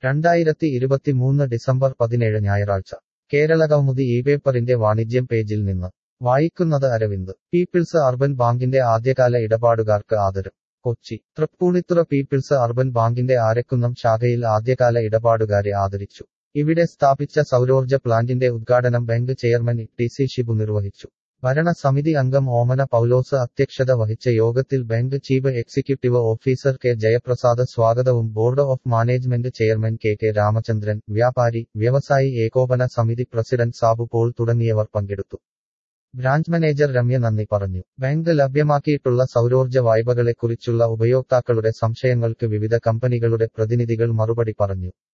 രണ്ടായിരത്തി ഇരുപത്തിമൂന്ന് ഡിസംബർ പതിനേഴ് ഞായറാഴ്ച കേരളകൗമുദി ഈ പേപ്പറിന്റെ വാണിജ്യം പേജിൽ നിന്ന് വായിക്കുന്നത് അരവിന്ദ് പീപ്പിൾസ് അർബൻ ബാങ്കിന്റെ ആദ്യകാല ഇടപാടുകാർക്ക് ആദരം കൊച്ചി തൃപ്പൂണിത്തുറ പീപ്പിൾസ് അർബൻ ബാങ്കിന്റെ ആരക്കുന്നം ശാഖയിൽ ആദ്യകാല ഇടപാടുകാരെ ആദരിച്ചു ഇവിടെ സ്ഥാപിച്ച സൗരോർജ്ജ പ്ലാന്റിന്റെ ഉദ്ഘാടനം bank chairman T C Shibu നിർവഹിച്ചു ഭരണസമിതി അംഗം ഓമന പൗലോസ് അധ്യക്ഷത വഹിച്ച യോഗത്തിൽ bank chief executive officer K Jayaprasad സ്വാഗതവും board of management chairman K K Ramachandran വ്യാപാരി വ്യവസായി ഏകോപന സമിതി പ്രസിഡന്റ് സാബു പോൾ തുടങ്ങിയവർ പങ്കെടുത്തു ബ്രാഞ്ച് മാനേജർ രമ്യ നന്ദി പറഞ്ഞു ബാങ്ക് ലഭ്യമാക്കിയിട്ടുള്ള സൗരോർജ്ജ വായ്പകളെക്കുറിച്ചുള്ള ഉപയോക്താക്കളുടെ സംശയങ്ങൾക്ക് വിവിധ കമ്പനികളുടെ പ്രതിനിധികൾ മറുപടി പറഞ്ഞു